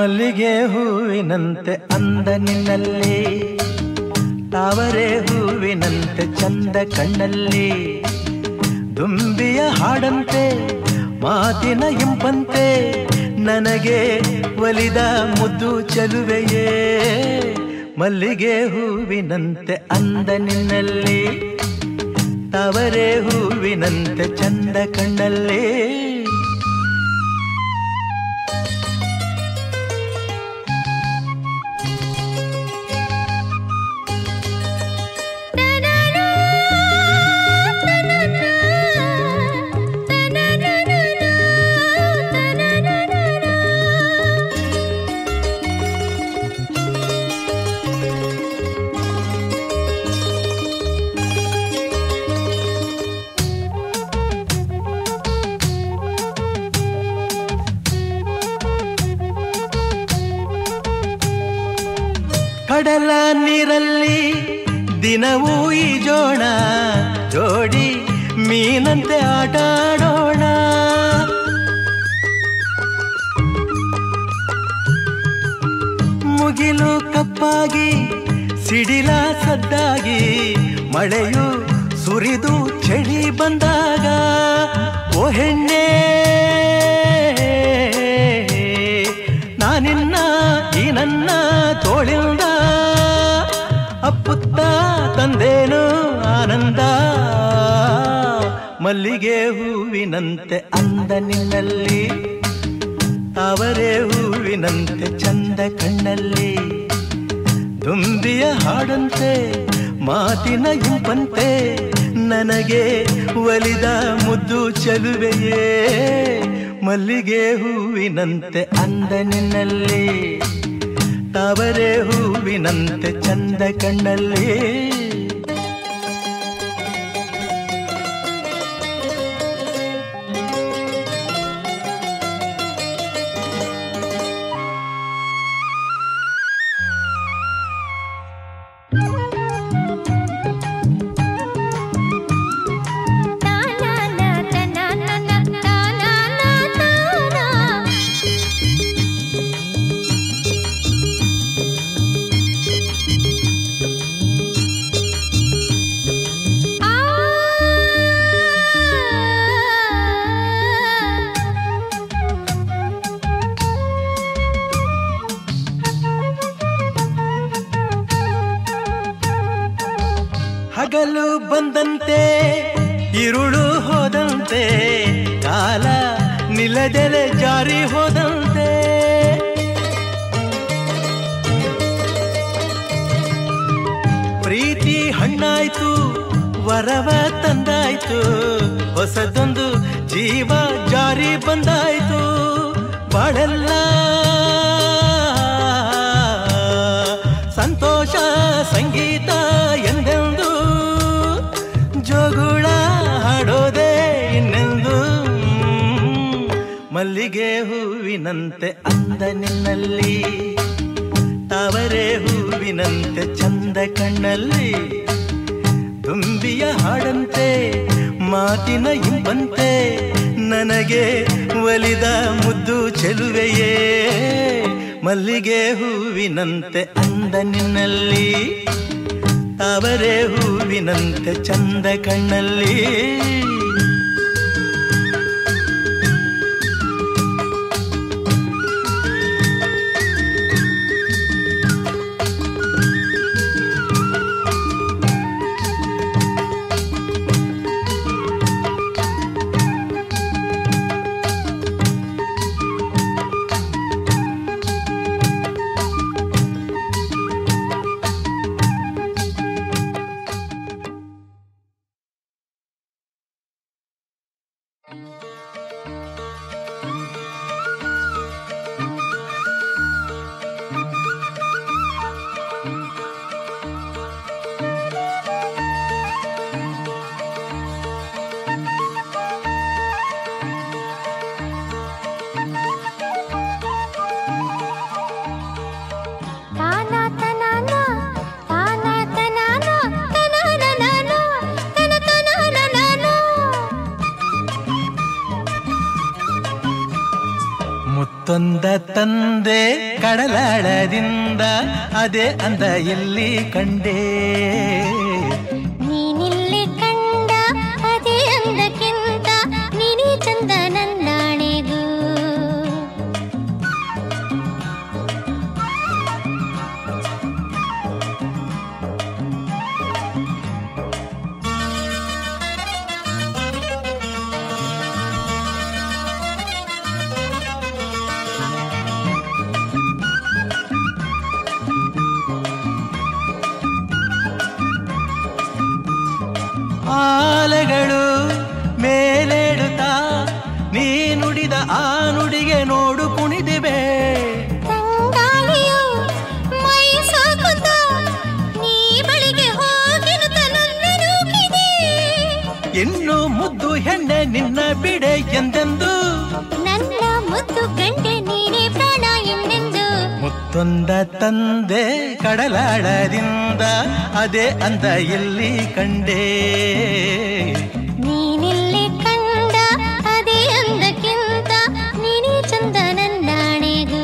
ಮಲ್ಲಿಗೆ ಹೂವಿನಂತೆ ಅಂದ ನಿನ್ನಲ್ಲಿ ತಾವರೆ ಹೂವಿನಂತೆ ಚಂದ ಕಣ್ಣಲ್ಲಿ ದುಂಬಿಯ ಹಾಡಂತೆ ಮಾತಿನ ಇಂಪಂತೆ ನನಗೆ ಒಲಿದ ಮುದ್ದು ಚಲುವೆಯೇ ಮಲ್ಲಿಗೆ ಹೂವಿನಂತೆ ಅಂದ ನಿನ್ನಲ್ಲಿ ತಾವರೆ ಹೂವಿನಂತೆ ಚಂದ ಕಣ್ಣಲ್ಲಿ ಕಡಲ ನೀರಲ್ಲಿ ದಿನವೂ ಈಜೋಣ ಜೋಡಿ ಮೀನಂತೆ ಆಟ ಆಡೋಣ ಮುಗಿಲು ಕಪ್ಪಾಗಿ ಸಿಡಿಲ ಸದ್ದಾಗಿ ಮಳೆಯು ಸುರಿದು ಚಳಿ ಬಂದಾಗ ಓ ಹೆಣ್ಣೆ ನಾನಿನ್ನ ಈ ನನ್ನ ತೋಳಿಂದ ಅಪ್ಪುತ್ತ ತಂದೇನು ಆನಂದ ಮಲ್ಲಿಗೆ ಹೂವಿನಂತೆ ಅಂದ ನಿನ್ನಲ್ಲಿ ತಾವರೆ ಹೂವಿನಂತೆ ಚಂದ ಕಣ್ಣಲ್ಲಿ ದುಂಬಿಯ ಹಾಡಂತೆ ಮಾತಿನ ಇಂಪಂತೆ ನನಗೆ ಒಲಿದ ಮುದ್ದು ಚಲುವೆಯೇ ಮಲ್ಲಿಗೆ ಹೂವಿನಂತೆ ಅಂದ ನಿನ್ನಲ್ಲಿ ತಾವರೆ ಹೂವಿನಂತೆ ಚಂದ ಕಣ್ಣಲ್ಲಿ ಹಗಲು ಬಂದಂತೆ ಇರುಳು ಹೋದಂತೆ ಕಾಲ ನಿಲ್ಲದೆಲೆ ಜಾರಿ ಹೋದಂತೆ ಪ್ರೀತಿ ಹಣ್ಣಾಯ್ತು ವರವ ತಂದಾಯ್ತು ಹೊಸದೊಂದು ಜೀವ ಜಾರಿ ಬಂದಾಯ್ತು ಬಾಳೆಲ್ಲ ಸಂತೋಷ ಸಂಗೀತ ಎಂದೆಂದು ಜೋಗುಳ ಹಾಡೋದೆ ಇನ್ನೆಂದು ಮಲ್ಲಿಗೆ ಹೂವಿನಂತೆ ಅಂದ ನಿನ್ನಲ್ಲಿ ತಾವರೆ ಹೂವಿನಂತೆ ಚಂದ ಕಣ್ಣಲ್ಲಿ ತುಂಬಿಯ ಹಾಡಂತೆ ಮಾತಿನ ಇಂಬಂತೆ ನನಗೆ ಒಲಿದ ಮುದ್ದು ಚೆಲುವೆಯೇ ಮಲ್ಲಿಗೆ ಹೂವಿನಂತೆ ಅಂದ ನಿನ್ನಲ್ಲಿ ತಾವರೆ ಹೂವಿನಂತೆ ಚಂದ ಕಣ್ಣಲ್ಲಿ ಮುತ್ತೊಂದ ತಂದೆ ಕಡಲಾಳದಿಂದ ಅದೇ ಅಂದ ಇಲ್ಲಿ ಕಂಡೇ ನೀನಿಲ್ಲಿ ಕಂಡ ಅದೇ ಅಂದಕ್ಕಿಂತ ನೀನೇ ಚಂದ ನನ್ನಾಣೆಗೂ ಆಲೆಗಳು ಮೇಲೇಳುತ್ತಾ ನೀ ನುಡಿದ ಆ ನುಡಿಗೆ ನೋಡು ಕುಣಿದಿವೆ ತಂಗಾಳಿಯು ಮೈ ಸಾಕುತ್ತ ನೀ ಬಳಿಗೆ ಹೋಗಿನು ತನ್ನೂಕಿದೆ ಇನ್ನು ಮುದ್ದು ಹೆಣ್ಣೆ ನಿನ್ನ ಬಿಡೆ ಎಂದೆಂದು ನನ್ನ ಮುದ್ದು ಗಂಡೆ ನೀನೇ ಪ್ರಾಣ ಎಂದೆಂದು ಮುತ್ತೊಂದ ತಂದೆ ಕಡಲಾಳದಿಂದ ಅದೇ ಅಂದ ಇಲ್ಲಿ ಕಂಡೇ ನೀನಿಲ್ಲಿ ಕಂಡ ಅದೇ ಅಂದಕ್ಕಿಂತ ನೀನೇ ಚಂದ ನನ್ನಾಣೆಗೂ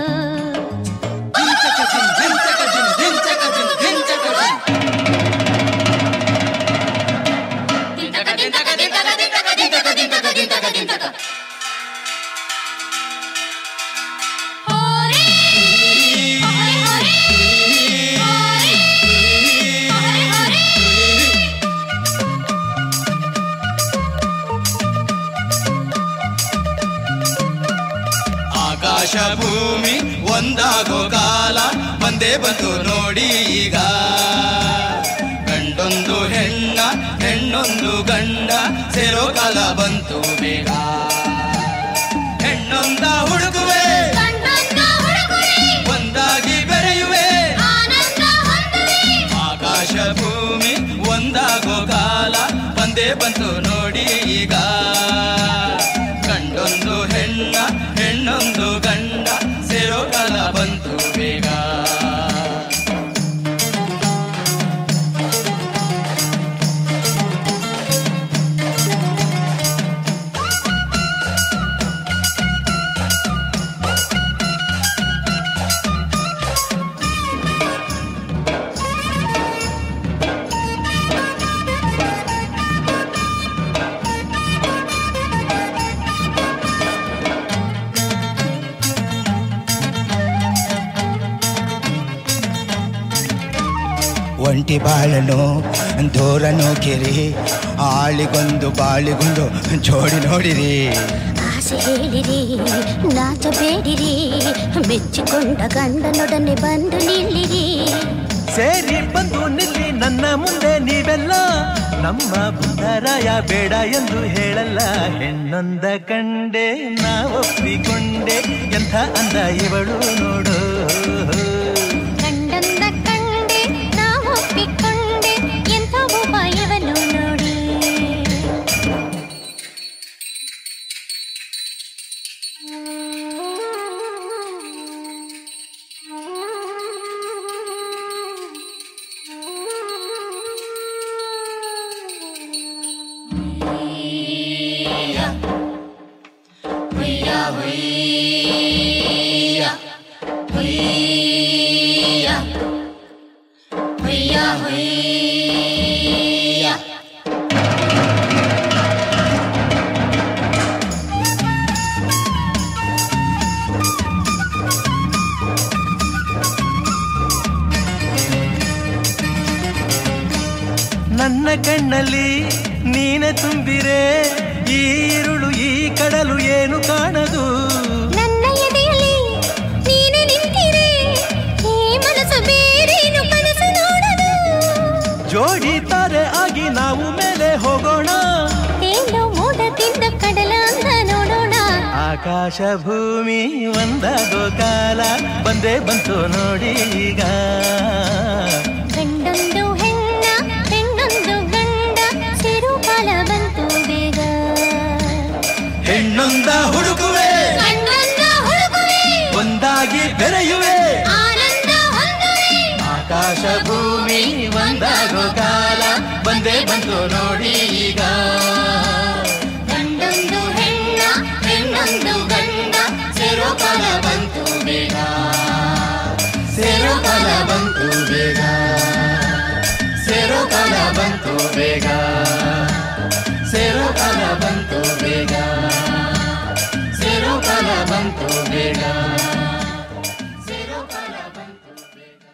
ಆಕಾಶ ಭೂಮಿ ಒಂದಾಗೋ ಕಾಲ ಬಂದೇ ಬಂತು ನೋಡಿ ಈಗ ಗಂಡೊಂದು ಹೆಣ್ಣ ಹೆಣ್ಣೊಂದು ಗಂಡ ಸೇರೋ ಕಾಲ ಬಂತು ಬೇಗ ಹೆಣ್ಣೊಂದ ಹುಡುಗುವೆ ಒಂದಾಗಿ ಬೆರೆಯುವೆ ಆಕಾಶ ಭೂಮಿ ಒಂದಾಗೋ ಕಾಲ ಬಂದೇ ಬಂತು ನೋಡಿ ಈಗ ಗಂಡೊಂದು ಹೆಣ್ಣ ಹೆಣ್ಣೊಂದು ಗಂಡ ಸೇರೋ ಕಾಲ ಬಂತು ಬೇಗ ಒಂಟಿ ಬಾಳನು ದೂರನು ಕಿರಿ ಆಳಿಗೊಂದು ಬಾಳಿಗೊಂದು ಜೋಡಿ ನೋಡಿರಿ ಆಸೆ ಹೇಳಿರಿ ನಾಚಬೇಡಿರಿ ಮೆಚ್ಚಿಕೊಂಡ ಗಂಡನೊಡನೆ ಬಂದು ನಿಲ್ಲಿರಿ ಸೇರಿ ಬಂದು ನಿಲ್ಲಿ ನನ್ನ ಮುಂದೆ ನೀವೆಲ್ಲ ನಮ್ಮ ಬುದ್ಧರಾಯ ಬೇಡ ಎಂದು ಹೇಳಲ್ಲ ಹೆಣ್ಣೊಂದ ಕಂಡೆ ನಾ ಒಪ್ಪಿಕೊಂಡೆ ಎಂಥ ಅಂದ ಇವಳು ನೋಡು ಗಂಡಂದ ಕಂಡೆ ನಾ ಒಪ್ಪಿಕೊಂಡೆ ಎಂಥ ಉಪಾಯವನು ನೋಡಿ ನನ್ನ ಕಣ್ಣಲ್ಲಿ ನೀನೆ ತುಂಬಿರೆ ಈ ഇരുಳು ಈ ಕಡಲು ಏನು ಕಾಣದು ನನ್ನ ಎದೆಯಲ್ಲಿ ನೀನೆ ನಿಂತಿರೆ ಈ ಮನಸ್ಸು ಬೇರೇನು ಕನಸು ನೋಡದು ಜೋಡಿ ತಾರೆ ಆಗಿ ನಾವು ಮೇಲೆ ಹೋಗೋಣ ತೇಲು ಮೋಡದಿಂದ ಕಡಲ ಅಂದ ನೋಡೋಣ ಆಕಾಶ ಭೂಮಿ ಒಂದಾಗೋ ಕಾಲ ಬಂದೇ ಬಂತು ನೋಡಿ ಈಗ ಗಂಡೊಂದು ಹೆಣ್ಣ ಹೆಣ್ಣೊಂದು ಗಂಡ ಸೇರು ಕಾಲ ಬಂತು ಬೇಗ ಹೆಣ್ಣೊಂದ ಹುಡುಕುವೆ ಗಂಡೊಂದ ಹುಡುಗುವೆ ಒಂದಾಗಿ ಬೆರೆಯುವೆ ಆನಂದ ಹೊಂದುವೆ ಆಕಾಶ ಭೂಮಿ ಒಂದಾಗೋ ಕಾಲ ಬಂದೇ ಬಂತು ನೋಡಿ ಈಗ ಗಂಡೊಂದು ಹೆಣ್ಣ ಹೆಣ್ಣೊಂದು ಗಂಡ ಸೇರೋ ಕಾಲ ಬಂತು ಬೇಗ ಸೇರೋ ಕಾಲ ಬಂತು ಬೇಗ ಸೇರೋ ಕಾಲ ಬಂತು ಬೇಗ ಸೇರೋ ಕಾಲ ಬಂತು ಬೇಗ ಸೇರೋ ಕಾಲ ಬಂತು ಬೇಗ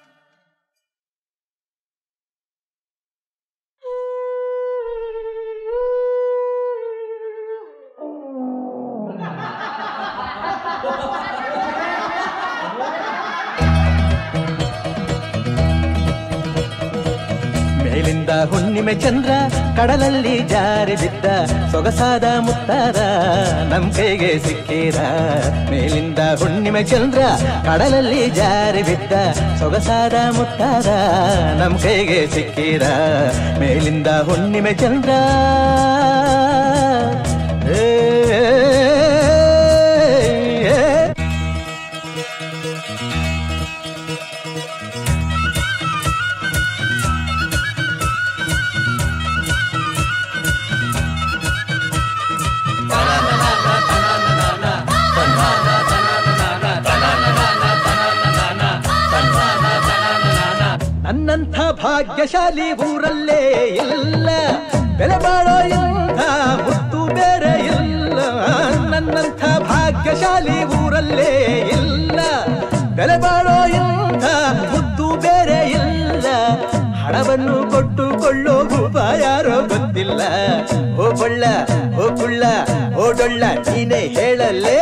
ಮೇಲಿಂದ ಹುಣ್ಣಿಮೆ ಚಂದ್ರ ಕಡಲಲ್ಲಿ ಜಾರಿ ಬಿದ್ದ ಸೊಗಸಾದ ಮುತ್ತಾದ ನಮ್ ಕೈಗೆ ಸಿಕ್ಕಿರ ಮೇಲಿಂದ ಹುಣ್ಣಿಮೆ ಚಂದ್ರ ಕಡಲಲ್ಲಿ ಜಾರಿ ಬಿದ್ದ ಸೊಗಸಾದ ಮುತ್ತಾದ ನಮ್ ಕೈಗೆ ಸಿಕ್ಕಿರ ಮೇಲಿಂದ ಹುಣ್ಣಿಮೆ ಚಂದ್ರ ಏ, ಏ, ಏ. ನನ್ನಂಥ ಭಾಗ್ಯಶಾಲಿ ಊರಲ್ಲೇ ಇಲ್ಲ ಬೆಲೆ ಬಾಳೋ ಇಂಥ ಮುತ್ತು ಬೇರೆ ಇಲ್ಲ ನನ್ನಂಥ ಭಾಗ್ಯಶಾಲಿ ಊರಲ್ಲೇ ಇಲ್ಲ ಬೆಲೆ ಬಾಳೋ ಇಂಥ ಮುತ್ತು ಬೇರೆ ಇಲ್ಲ ಹಣವನ್ನು ಕೊಟ್ಟುಕೊಳ್ಳೋ ಭೂಪ ಯಾರೋ ಗೊತ್ತಿಲ್ಲ ಓ ಕೊಳ್ಳ ಓ ಕುಳ್ಳ ಓ ಡೊಳ್ಳ ನೀನೇ ಹೇಳಲೇ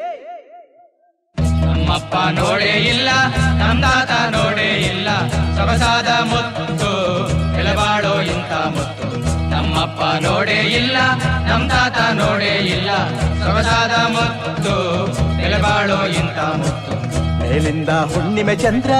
ನಮ್ಮಪ್ಪ ನೋಡೇ ಇಲ್ಲ ನಮ್ ತಾತ ನೋಡೇ ಇಲ್ಲ ಸೊಗಸಾದ ಮುತ್ತು ಬೆಲೆಬಾಳೋ ಇಂಥ ಮುತ್ತು ನಮ್ಮಪ್ಪ ನೋಡೇ ಇಲ್ಲ ನಮ್ ತಾತ ನೋಡೇ ಇಲ್ಲ ಸೊಗಸಾದ ಮುತ್ತು ಬೆಲೆಬಾಳೋ ಇಂಥ ಮುತ್ತು ಮೇಲಿಂದ ಹುಣ್ಣಿಮೆ ಚಂದ್ರ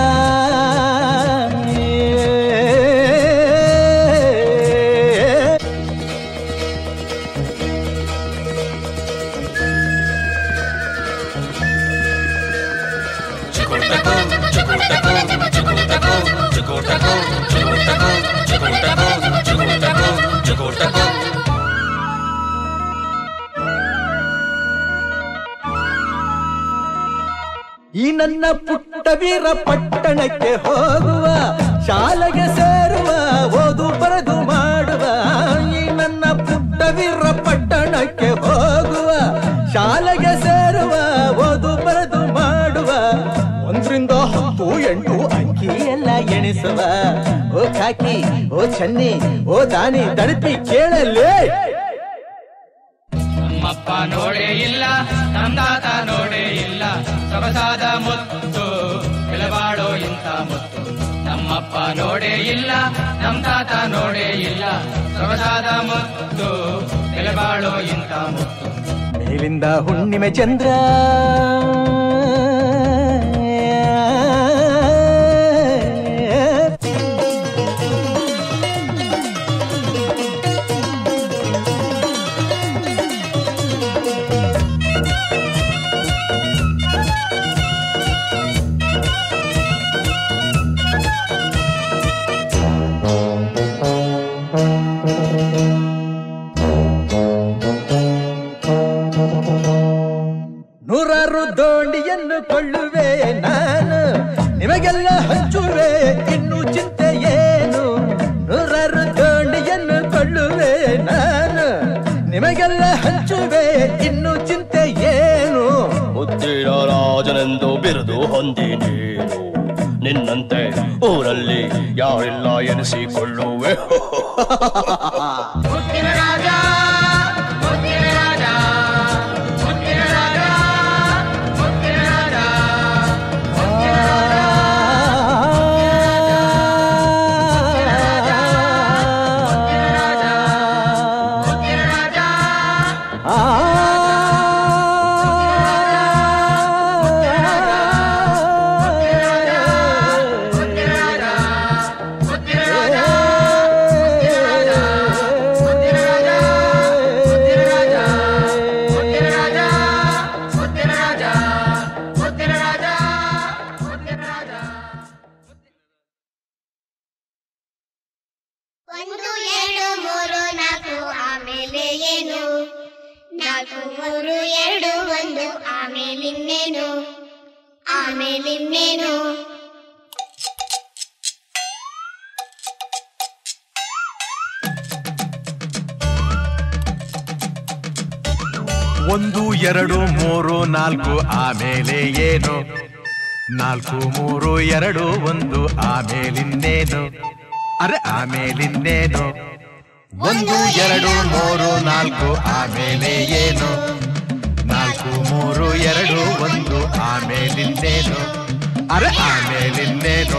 ಈ ನನ್ನ ಪುಟ್ಟ ವೀರ ಪಟ್ಟಣಕ್ಕೆ ಹೋಗುವ ಶಾಲೆಗೆ ಸೇರುವ ಓದು ಬರೆದು ಮಾಡುವ ಈ ನನ್ನ ಪುಟ್ಟ ವೀರ ಪಟ್ಟಣಕ್ಕೆ ಹೋಗುವ ಶಾಲೆಗೆ ಸೇರುವ ಓದು ಬರೆದು ಮಾಡುವ ಒಂದರಿಂದ ಹತ್ತು ಎಂಟು ಅಂಕಿ ಎಲ್ಲ ಎಣಿಸುವ ಓ ಕಾಕಿ ಓ ಚನ್ನಿ ಓ ದಾನಿ ದಡಪಿ ಕೇಳಲೇ ನಮ್ಮಪ್ಪ ನೋಡೇ ಇಲ್ಲ ನಮ್ ತಾತ ನೋಡೇ ಇಲ್ಲ ಸೊಗಸಾದ ಮುತ್ತು ಬೆಲೆಬಾಳೋ ಇಂಥ ಮುತ್ತು ನಮ್ಮಪ್ಪ ನೋಡೇ ಇಲ್ಲ ನಮ್ ತಾತ ನೋಡೇ ಇಲ್ಲ ಸೊಗಸಾದ ಮುತ್ತು ಬೆಲೆಬಾಳೋ ಇಂಥ ಮುತ್ತು ಮೇಲಿಂದ ಹುಣ್ಣಿಮೆ ಚಂದ್ರ ನೂರಾರು ದೋಣಿಯನ್ನು ಕೊಳ್ಳುವೆ ನಾನು ನಿಮಗೆಲ್ಲ ಹಂಚುವೆ ಇನ್ನು ಚಿಂತೆ ಏನು ನೂರಾರು ದೋಣಿಯನ್ನು ಕೊಳ್ಳುವೆ ನಾನು ನಿಮಗೆಲ್ಲ ಹಂಚುವೆ ಇನ್ನು ಚಿಂತೆ ಏನು ಮುದ್ದಿನ ರಾಜನೆಂದು ಬಿರುದು ಹೊಂದಿ ನೀನು ನಿನ್ನಂತೆ ಊರಲ್ಲಿ ಯಾರಿಲ್ಲ ಎನಿಸಿಕೊಳ್ಳುವೆ ಮುತ್ತಿನ ರಾಜ ಮುತ್ತಿನ ರಾಜ ಮುತ್ತಿನ ರಾಜ ಮುತ್ತಿನ ರಾಜ ಮುತ್ತಿನ ರಾಜ ಮುತ್ತಿನ ರಾಜ ಮುತ್ತಿನ ರಾಜ ಮುತ್ತಿನ ರಾಜ ಮುತ್ತಿನ ರಾಜ ಮುತ್ತಿನ ರಾಜ ಮುತ್ತಿನ ರಾಜ ಮುತ್ತಿನ ರಾಜ ಮುತ್ತಿನ ರಾಜ ಮುತ್ತಿನ ರಾಜ ಒಂದು ಎರಡು ಮೂರು ನಾಲ್ಕು ಆಮೇಲೆ ಏನು ನಾಲ್ಕು ಮೂರು ಎರಡು ಒಂದು ಆಮೇಲೆ ಇನ್ನೇನು ಆಮೇಲೆ ಇನ್ನೇನು ಒಂದು ಎರಡು ಮೂರು ನಾಲ್ಕು ಆಮೇಲೆ ಏನು ನಾಲ್ಕು ಮೂರು ಎರಡು ಒಂದು ಆಮೇಲಿನ್ನೇನು ಅರೆ ಆಮೇಲಿನ್ನೇನು ಒಂದು ಎರಡು ಮೂರು ನಾಲ್ಕು ಆಮೇಲೆ ಏನು ನಾಲ್ಕು ಮೂರು ಎರಡು ಒಂದು ಆಮೇಲಿನ್ನೇನು ಅರೆ ಆಮೇಲಿನ್ನೇನು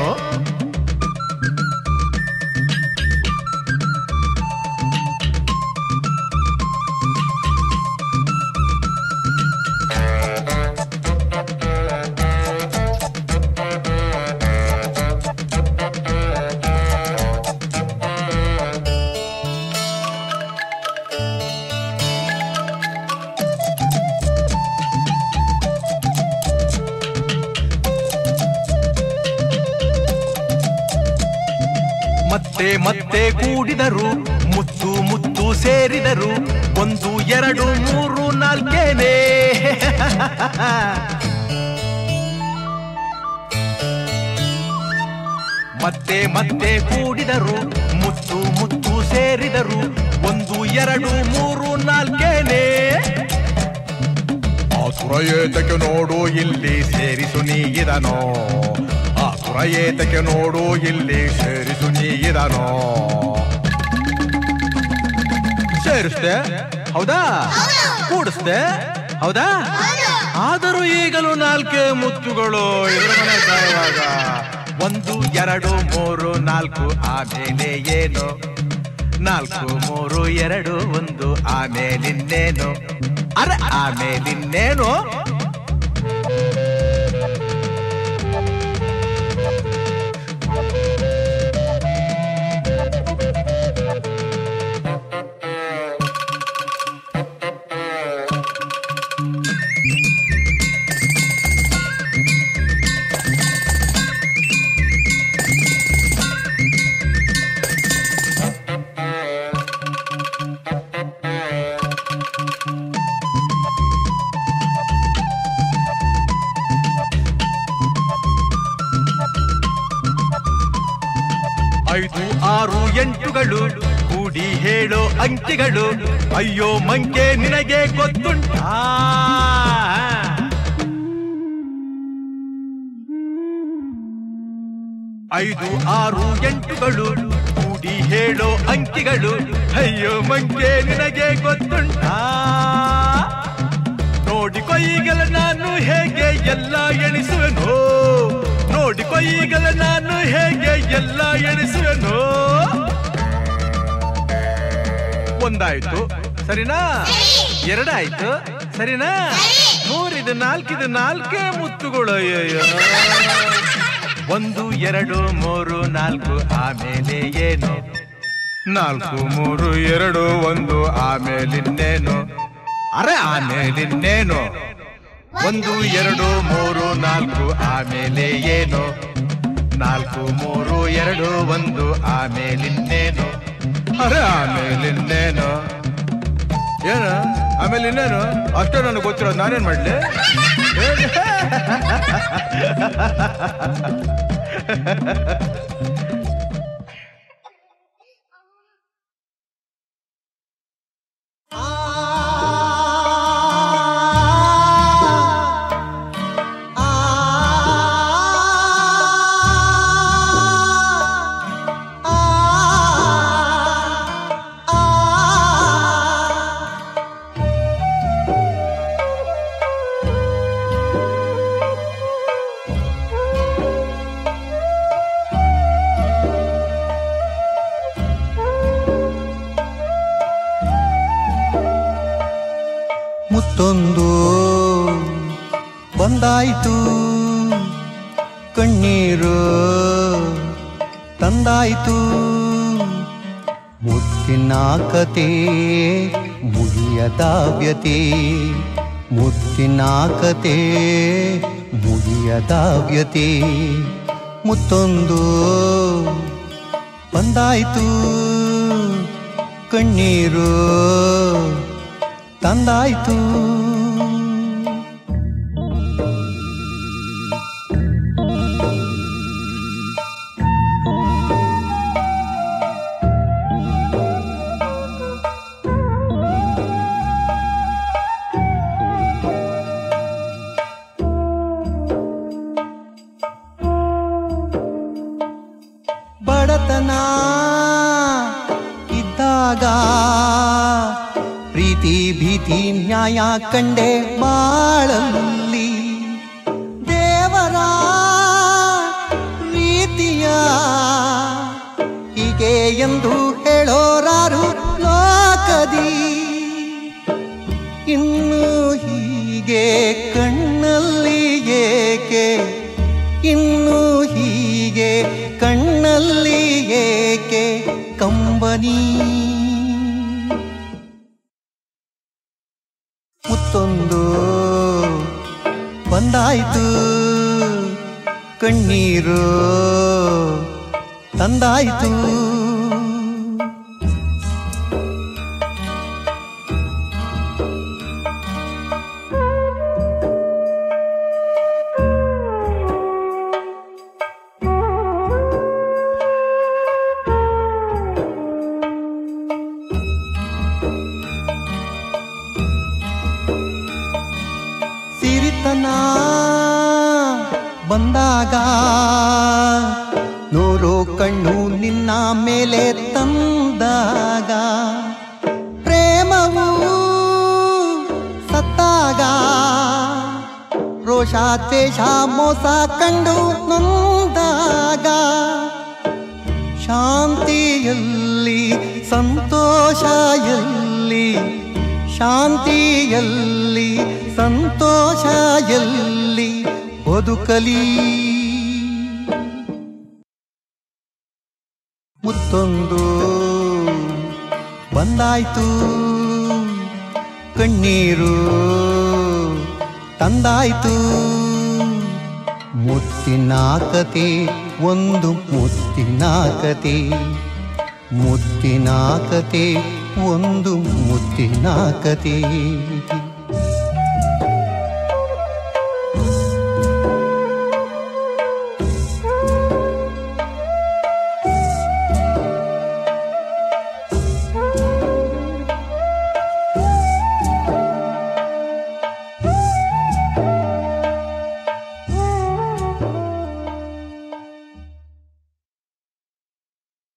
ಮತ್ತೆ ಮತ್ತೆ ಕೂಡಿದರು ಮುತ್ತು ಮುತ್ತು ಸೇರಿದರು ಒಂದು ಎರಡು ಮೂರು ನಾಲ್ಕೇನೆ ಮತ್ತೆ ಮತ್ತೆ ಕೂಡಿದರು ಮುತ್ತು ಮುತ್ತು ಸೇರಿದರು ಒಂದು ಎರಡು ಮೂರು ನಾಲ್ಕೇನೆ ಆಸುರ ಏತಕ್ಕೆ ನೋಡು ಇಲ್ಲಿ ಸೇರಿಸು ನೀಗಿದನೋ ಆಸುರ ಏತಕ್ಕೆ ನೋಡು ಇಲ್ಲಿ ಸೇರಿಸು ನೀಗಿದನೋ ಸೇರಿಸ್ದೆ ಹೌದಾ ಕೂಡಿಸ್ದೆ ಹೌದಾ ಆದರೂ ಈಗಲೂ ನಾಲ್ಕೇ ಮುತ್ತುಗಳು ಎದುರು ಮನೆ ಕಾಯುವಾಗ ಒಂದು ಎರಡು ಮೂರು ನಾಲ್ಕು ಆಮೇಲೆ ಏನು ನಾಲ್ಕು ಮೂರು ಎರಡು ಒಂದು ಆಮೇಲಿನ್ನೇನು ಅರೆ ಆಮೇಲಿನ್ನೇನು ಐದು ಆರು ಎಂಟುಗಳು ಕೂಡಿ ಹೇಳೋ ಅಂಕಿಗಳು ಅಯ್ಯೋ ಮಂಕೆ ನಿನಗೆ ಗೊತ್ತುಂಟಾ ಐದು ಆರು ಎಂಟುಗಳು ಕೂಡಿ ಹೇಳೋ ಅಂಕಿಗಳು ಅಯ್ಯೋ ಮಂಕೆ ನಿನಗೆ ಗೊತ್ತುಂಟಾ ನೋಡಿಕೊ ಈಗಲ ನಾನು ಹೇಗೆ ಎಲ್ಲ ಎಣಿಸುವೆನೋ ನೋಡಿಕೊ ಈಗಲ ನಾನು ಹೇಗೆ ಎಲ್ಲ ಎಣಿಸುವೆನೋ ಒಂದಾಯ್ತು ಸರಿನಾ ಎರಡಾಯ್ತು ಸರಿನಾ ಮೂರಿದು ನಾಲ್ಕಿದು ನಾಲ್ಕೇ ಮುತ್ತುಗಳು ಅಯ್ಯಯ್ಯೋ ಒಂದು ಎರಡು ಮೂರು ನಾಲ್ಕು ಆಮೇಲೆ ಏನು ನಾಲ್ಕು ಮೂರು ಎರಡು ಒಂದು ಆಮೇಲಿನ್ನೇನು ಅರೆ ಆಮೇಲಿನ್ನೇನು ಒಂದು ಎರಡು ಮೂರು ನಾಲ್ಕು ಆಮೇಲೆ ಏನು ನಾಲ್ಕು ಮೂರು ಎರಡು ಒಂದು ಆಮೇಲಿನ್ನೇನು ಅರೆ ಆಮೇಲಿನ್ನೇನು ಏನು ಆಮೇಲೆ ಇನ್ನೇನು ಅಷ್ಟೇ ನನಗೆ ಗೊತ್ತಿರೋದು ನಾನೇನ್ ಮಾಡ್ಲಿ ಮುತ್ತೊಂದು ಬಂದಾಯ್ತು ಕಣ್ಣೀರು ತಂದಾಯ್ತು ಮುತ್ತಿನ ಕತೆ ಮುಗಿಯದ ವ್ಯತೆ ಮುತ್ತಿನ ಕತೆ ಮುಗಿಯದ ವ್ಯತೆ ಮುತ್ತೊಂದು ಬಂದಾಯ್ತು ಕಣ್ಣೀರು ತಂದಾಯ್ತು ಬಂದಾಗ ಪ್ರೀತಿ ಭೀತಿ ನ್ಯಾಯ ಕಂಡೆ ಬಾಳಲ್ಲಿ ದೇವರ ರೀತಿಯ ಹೀಗೆ ಎಂದು ಹೇಳೋರಾರು ಲೋಕದಿ ಇನ್ನು ಹೀಗೆ ಕಣ್ಣಲ್ಲಿ ಏಕೆ ಇನ್ನು ಹೀಗೆ ಕಣ್ಣಲ್ಲಿ ಏಕೆ ಕಂಬನಿ ಮುತ್ತೊಂದು ಬಂದಾಯ್ತು ಕಣ್ಣೀರು ತಂದಾಯ್ತು ಸಿರಿತನ ಬಂದಾಗ ನೂರು ಕಣ್ಣು ನಿನ್ನ ಮೇಲೆ ತಂದಾಗ ಪ್ರೇಮವು ಸತ್ತಾಗ ರೋಷ ದ್ವೇಷ ಮೋಸ ಕಂಡು ನೊಂದಾಗ ಶಾಂತಿಯಲ್ಲಿ ಸಂತೋಷ ಎಲ್ಲಿ ಶಾಂತಿಯಲ್ಲಿ ಸಂತೋಷ ಎಲ್ಲಿ ಬದುಕಲಿ ಮುತ್ತೊಂದು ಬಂದಾಯ್ತು ಕಣ್ಣೀರು ತಂದಾಯ್ತು ಮುತ್ತಿನ ಕತೆ ಒಂದು ಮುತ್ತಿನ ಕತೆ ಮುತ್ತಿನ ಕತೆ ಒಂದು ಮುತ್ತಿನ ಕತೆ